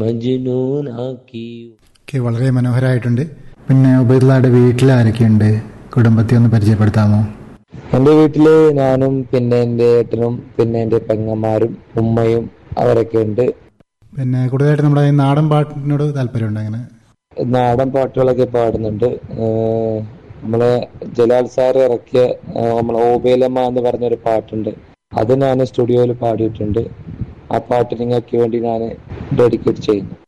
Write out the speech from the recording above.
മജ്നൂനാക്കി okay വളരെ മനോഹരമായിട്ടുണ്ട് പിന്നെ ഉബൈദുള്ളയുടെ വീട്ടിൽ ആരൊക്കെയുണ്ട് കുടുംബത്തെ ഒന്ന് പരിചയപ്പെടുത്താമോ എന്റെ വീട്ടില് ഞാനും പിന്നെ എന്റെ ഏട്ടനും പിന്നെ എന്റെ പെങ്ങന്മാരും ഉമ്മയും അവരൊക്കെ ഉണ്ട് പിന്നെ കൂടുതലായിട്ട് നമ്മുടെ ഈ നാടൻ പാട്ടിനോട് താല്പര്യമുണ്ട് അങ്ങനെ നാടൻ പാട്ടുകളൊക്കെ പാടുന്നുണ്ട് ഏഹ് നമ്മളെ ജലാൽ സാർ ഇറക്കിയ ഏഹ് നമ്മളെ ഓബേലമ്മ എന്ന് പറഞ്ഞൊരു പാട്ടുണ്ട് അത് ഞാൻ സ്റ്റുഡിയോയിൽ പാടിയിട്ടുണ്ട് ആ പാട്ട് നിങ്ങൾക്ക് വേണ്ടി ഞാൻ ഡെഡിക്കേറ്റ് ചെയ്യുന്നു